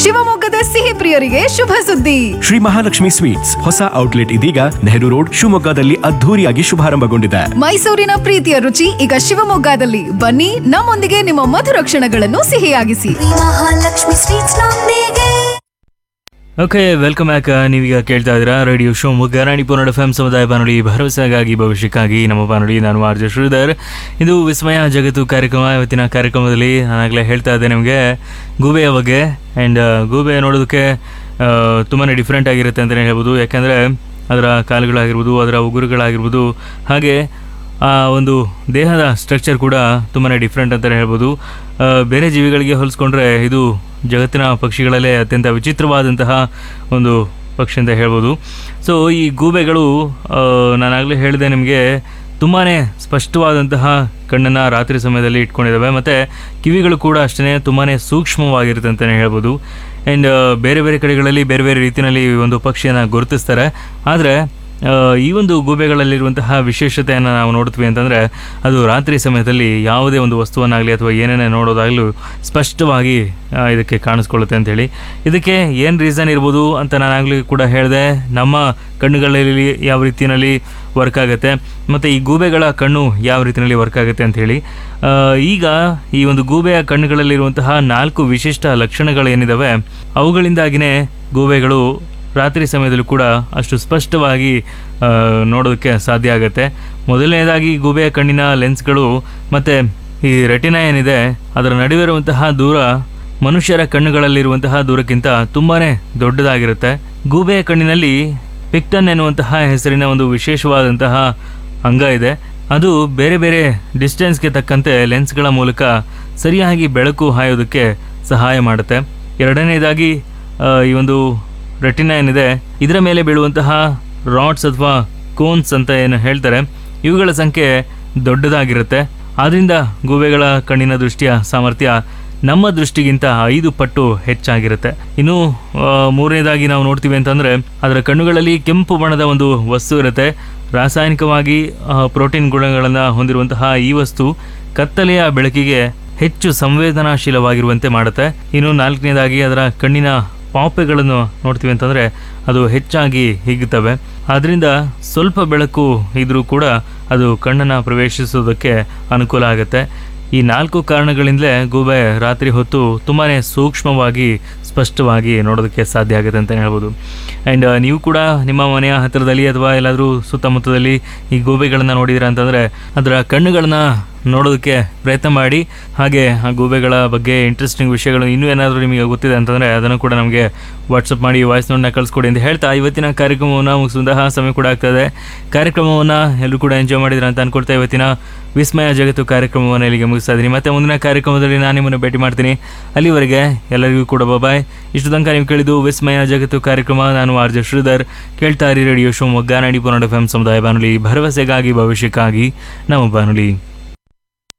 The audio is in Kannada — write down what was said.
ಶಿವಮೊಗ್ಗದ ಸಿಹಿ ಪ್ರಿಯರಿಗೆ ಶುಭ ಸುದ್ದಿ ಶ್ರೀ ಮಹಾಲಕ್ಷ್ಮಿ ಸ್ವೀಟ್ಸ್ ಹೊಸ ಔಟ್ಲೆಟ್ ಇದೀಗ ನೆಹರು ರೋಡ್ ಶಿವಮೊಗ್ಗದಲ್ಲಿ ಅದ್ಧೂರಿಯಾಗಿ ಶುಭಾರಂಭಗೊಂಡಿದೆ ಮೈಸೂರಿನ ಪ್ರೀತಿಯ ರುಚಿ ಈಗ ಶಿವಮೊಗ್ಗದಲ್ಲಿ ಬನ್ನಿ ನಮ್ಮೊಂದಿಗೆ ನಿಮ್ಮ ಮಧುರ ಕ್ಷಣಗಳನ್ನು ಸಿಹಿಯಾಗಿಸಿ ಮಹಾಲಕ್ಷ್ಮಿ ಸ್ವೀಟ್ಸ್ ನೊಂದಿಗೆ ಓಕೆ ವೆಲ್ಕಮ್ ಬ್ಯಾಕ್ ನೀವೀಗ ಕೇಳ್ತಾ ಇದ್ದೀರಾ radio Shivamogga Ranipura F M ಸಮುದಾಯ ಬಾನುಲಿ ಭರವಸೆಗಾಗಿ ಭವಿಷ್ಯಕ್ಕಾಗಿ ನಮ್ಮ ಬಾನುಲಿ ನಾನು ಆರ್ ಜೆ ಶ್ರೀಧರ್ ಇದು ವಿಸ್ಮಯ ಜಗತ್ತು ಕಾರ್ಯಕ್ರಮ ಇವತ್ತಿನ ಕಾರ್ಯಕ್ರಮದಲ್ಲಿ ನಾನಾಗಲೇ ಹೇಳ್ತಾ ಇದ್ದೆ ನಿಮಗೆ ಗೂಬೆಯ ಬಗ್ಗೆ ಆ್ಯಂಡ್ ಗೂಬೆ ನೋಡೋದಕ್ಕೆ ತುಂಬಾ ಡಿಫ್ರೆಂಟ್ ಆಗಿರುತ್ತೆ ಅಂತಲೇ ಹೇಳ್ಬೋದು ಯಾಕೆಂದರೆ ಅದರ ಕಾಲುಗಳಾಗಿರ್ಬೋದು ಅದರ ಉಗುರುಗಳಾಗಿರ್ಬೋದು ಹಾಗೆ ಆ ಒಂದು ದೇಹದ ಸ್ಟ್ರಕ್ಚರ್ ಕೂಡ ತುಂಬಾ ಡಿಫ್ರೆಂಟ್ ಅಂತಲೇ ಹೇಳ್ಬೋದು ಆ, ಬೇರೆ ಜೀವಿಗಳಿಗೆ ಹೋಲಿಸ್ಕೊಂಡ್ರೆ ಇದು ಜಗತ್ತಿನ ಪಕ್ಷಿಗಳಲ್ಲೇ ಅತ್ಯಂತ ವಿಚಿತ್ರವಾದಂತಹ ಒಂದು ಪಕ್ಷಿ ಅಂತ ಹೇಳ್ಬೋದು ಸೊ ಈ ಗೂಬೆಗಳು ಆ, ನಾನಾಗಲೇ ಹೇಳಿದೆ ನಿಮಗೆ ತುಂಬಾ ಸ್ಪಷ್ಟವಾದಂತಹ ಕಣ್ಣನ್ನು ರಾತ್ರಿ ಸಮಯದಲ್ಲಿ ಇಟ್ಕೊಂಡಿದ್ದಾವೆ ಮತ್ತು ಕಿವಿಗಳು ಕೂಡ ಅಷ್ಟೇ ತುಂಬಾ ಸೂಕ್ಷ್ಮವಾಗಿರುತ್ತೆ ಅಂತಲೇ ಹೇಳ್ಬೋದು ಆ್ಯಂಡ್ ಬೇರೆ ಬೇರೆ ಕಡೆಗಳಲ್ಲಿ ಬೇರೆ ಬೇರೆ ರೀತಿಯಲ್ಲಿ ಈ ಒಂದು ಪಕ್ಷಿಯನ್ನು ಗುರುತಿಸ್ತಾರೆ ಆದರೆ ಆ, ಈ ಒಂದು ಗೂಬೆಗಳಲ್ಲಿರುವಂತಹ ವಿಶೇಷತೆಯನ್ನು ನಾವು ನೋಡ್ತೀವಿ ಅಂತಂದರೆ ಅದು ರಾತ್ರಿ ಸಮಯದಲ್ಲಿ ಯಾವುದೇ ಒಂದು ವಸ್ತುವನ್ನಾಗಲಿ ಅಥವಾ ಏನೇನೇ ನೋಡೋದಾಗಲೂ ಸ್ಪಷ್ಟವಾಗಿ ಆ, ಇದಕ್ಕೆ ಕಾಣಿಸ್ಕೊಳ್ಳುತ್ತೆ ಅಂತೇಳಿ ಇದಕ್ಕೆ ಏನು ರೀಸನ್ ಇರ್ಬೋದು ಅಂತ ನಾನಾಗಲೂ ಕೂಡ ಹೇಳಿದೆ ನಮ್ಮ ಕಣ್ಣುಗಳಲ್ಲಿ ಯಾವ ರೀತಿಯಲ್ಲಿ ವರ್ಕ್ ಆಗುತ್ತೆ ಮತ್ತು ಈ ಗೂಬೆಗಳ ಕಣ್ಣು ಯಾವ ರೀತಿಯಲ್ಲಿ ವರ್ಕ್ ಆಗುತ್ತೆ ಅಂಥೇಳಿ ಈಗ ಈ ಒಂದು ಗೂಬೆಯ ಕಣ್ಣುಗಳಲ್ಲಿರುವಂತಹ ನಾಲ್ಕು ವಿಶಿಷ್ಟ ಲಕ್ಷಣಗಳೇನಿದ್ದಾವೆ ಅವುಗಳಿಂದಾಗಿಯೇ ಗೂಬೆಗಳು ರಾತ್ರಿ ಸಮಯದಲ್ಲೂ ಕೂಡ ಅಷ್ಟು ಸ್ಪಷ್ಟವಾಗಿ ಆ, ನೋಡೋದಕ್ಕೆ ಸಾಧ್ಯ ಆಗುತ್ತೆ ಮೊದಲನೇದಾಗಿ ಗೂಬೆಯ ಕಣ್ಣಿನ ಲೆನ್ಸ್ಗಳು ಮತ್ತು ಈ ರೆಟಿನಾ ಏನಿದೆ ಅದರ ನಡುವೆ ಇರುವಂತಹ ದೂರ ಮನುಷ್ಯರ ಕಣ್ಣುಗಳಲ್ಲಿರುವಂತಹ ದೂರಕ್ಕಿಂತ ತುಂಬಾ ದೊಡ್ಡದಾಗಿರುತ್ತೆ ಗೂಬೆಯ ಕಣ್ಣಿನಲ್ಲಿ ಪಿಕ್ಟನ್ ಎನ್ನುವಂತಹ ಹೆಸರಿನ ಒಂದು ವಿಶೇಷವಾದಂತಹ ಅಂಗ ಇದೆ ಅದು ಬೇರೆ ಬೇರೆ ಡಿಸ್ಟೆನ್ಸ್ಗೆ ತಕ್ಕಂತೆ ಲೆನ್ಸ್ಗಳ ಮೂಲಕ ಸರಿಯಾಗಿ ಬೆಳಕು ಹಾಯೋದಕ್ಕೆ ಸಹಾಯ ಮಾಡುತ್ತೆ ಎರಡನೇದಾಗಿ ಆ, ಈ ಒಂದು ರೆಟಿನಾ ಏನಿದೆ ಇದರ ಮೇಲೆ ಬೀಳುವಂತಹ ರಾಡ್ಸ್ ಅಥವಾ ಕೋನ್ಸ್ ಅಂತ ಏನು ಹೇಳ್ತಾರೆ ಇವುಗಳ ಸಂಖ್ಯೆ ದೊಡ್ಡದಾಗಿರುತ್ತೆ ಆದ್ದರಿಂದ ಗೂಬೆಗಳ ಕಣ್ಣಿನ ದೃಷ್ಟಿಯ ಸಾಮರ್ಥ್ಯ ನಮ್ಮ ದೃಷ್ಟಿಗಿಂತ ಐದು ಪಟ್ಟು ಹೆಚ್ಚಾಗಿರುತ್ತೆ ಇನ್ನು ಆ, ಮೂರನೇದಾಗಿ ನಾವು ನೋಡ್ತೀವಿ ಅಂತಂದ್ರೆ ಅದರ ಕಣ್ಣುಗಳಲ್ಲಿ ಕೆಂಪು ಬಣ್ಣದ ಒಂದು ವಸ್ತು ಇರುತ್ತೆ ರಾಸಾಯನಿಕವಾಗಿ ಆ, ಪ್ರೋಟೀನ್ ಗುಣಗಳನ್ನು ಹೊಂದಿರುವಂತಹ ಈ ವಸ್ತು ಕತ್ತಲೆಯ ಬೆಳಕಿಗೆ ಹೆಚ್ಚು ಸಂವೇದನಾಶೀಲವಾಗಿರುವಂತೆ ಮಾಡುತ್ತೆ ಇನ್ನು ನಾಲ್ಕನೇದಾಗಿ ಅದರ ಕಣ್ಣಿನ ಪಾಪೆಗಳನ್ನು ನೋಡ್ತೀವಿ ಅಂತಂದರೆ ಅದು ಹೆಚ್ಚಾಗಿ ಹಿಗ್ಗುತ್ತವೆ ಆದ್ದರಿಂದ ಸ್ವಲ್ಪ ಬೆಳಕು ಇದ್ರೂ ಕೂಡ ಅದು ಕಣ್ಣನ್ನು ಪ್ರವೇಶಿಸೋದಕ್ಕೆ ಅನುಕೂಲ ಆಗುತ್ತೆ ಈ ನಾಲ್ಕು ಕಾರಣಗಳಿಂದಲೇ ಗೂಬೆ ರಾತ್ರಿ ಹೊತ್ತು ತುಂಬಾ ಸೂಕ್ಷ್ಮವಾಗಿ ಸ್ಪಷ್ಟವಾಗಿ ನೋಡೋದಕ್ಕೆ ಸಾಧ್ಯ ಆಗುತ್ತೆ ಅಂತ ಹೇಳ್ಬೋದು ಆ್ಯಂಡ್ ನೀವು ಕೂಡ ನಿಮ್ಮ ಮನೆಯ ಹತ್ತಿರದಲ್ಲಿ ಅಥವಾ ಎಲ್ಲಾದರೂ ಸುತ್ತಮುತ್ತದಲ್ಲಿ ಈ ಗೂಬೆಗಳನ್ನು ನೋಡಿದ್ದೀರಾ ಅಂತಂದರೆ ಅದರ ಕಣ್ಣುಗಳನ್ನ ನೋಡೋದಕ್ಕೆ ಪ್ರಯತ್ನ ಮಾಡಿ ಹಾಗೆ ಆ ಗೂಬೆಗಳ ಬಗ್ಗೆ ಇಂಟ್ರೆಸ್ಟಿಂಗ್ ವಿಷಯಗಳು ಇನ್ನೂ ಏನಾದರೂ ನಿಮಗೆ ಗೊತ್ತಿದೆ ಅಂತಂದರೆ ಅದನ್ನು ಕೂಡ ನಮಗೆ ವಾಟ್ಸಪ್ ಮಾಡಿ ವಾಯ್ಸ್ ನೋಟ್ನ ಕಳಿಸ್ಕೊಡಿ ಅಂತ ಹೇಳ್ತಾ ಇವತ್ತಿನ ಕಾರ್ಯಕ್ರಮವನ್ನು ಮುಗಿಸುವಂತಹ ಸಮಯ ಕೂಡ ಆಗ್ತದೆ ಕಾರ್ಯಕ್ರಮವನ್ನು ಎಲ್ಲರೂ ಕೂಡ ಎಂಜಾಯ್ ಮಾಡಿದ್ರ ಅಂತ ಅನ್ಕೊಳ್ತಾ ಇವತ್ತಿನ ವಿಸ್ಮಯ ಜಗತ್ತು ಕಾರ್ಯಕ್ರಮವನ್ನು ಇಲ್ಲಿಗೆ ಮುಗಿಸ್ತಾ ಇದ್ದೀನಿ ಮತ್ತೆ ಮುಂದಿನ ಕಾರ್ಯಕ್ರಮದಲ್ಲಿ ನಾನು ನಿಮ್ಮನ್ನು ಭೇಟಿ ಮಾಡ್ತೀನಿ ಅಲ್ಲಿವರೆಗೆ ಎಲ್ಲರಿಗೂ ಕೂಡ ಬಾಯ್ ಇಷ್ಟು ತನಕ ನೀವು ಕೇಳಿದ್ದು ವಿಸ್ಮಯ ಜಗತ್ತು ಕಾರ್ಯಕ್ರಮ ನಾನು ಆರ್ ಜೆ ಶ್ರೀಧರ್ ಕೇಳ್ತಾ ಇರಿ ರೇಡಿಯೋ ಶಿವಮೊಗ್ಗ ನಾಡಿ ಪೊನ್ನಡ ಎಫ್ ಎಂ ಸಮುದಾಯ ಬಾನುಲಿ ಭರವಸೆಗಾಗಿ ಭವಿಷ್ಯಕ್ಕಾಗಿ ನಮ್ಮ ಬಾನುಲಿ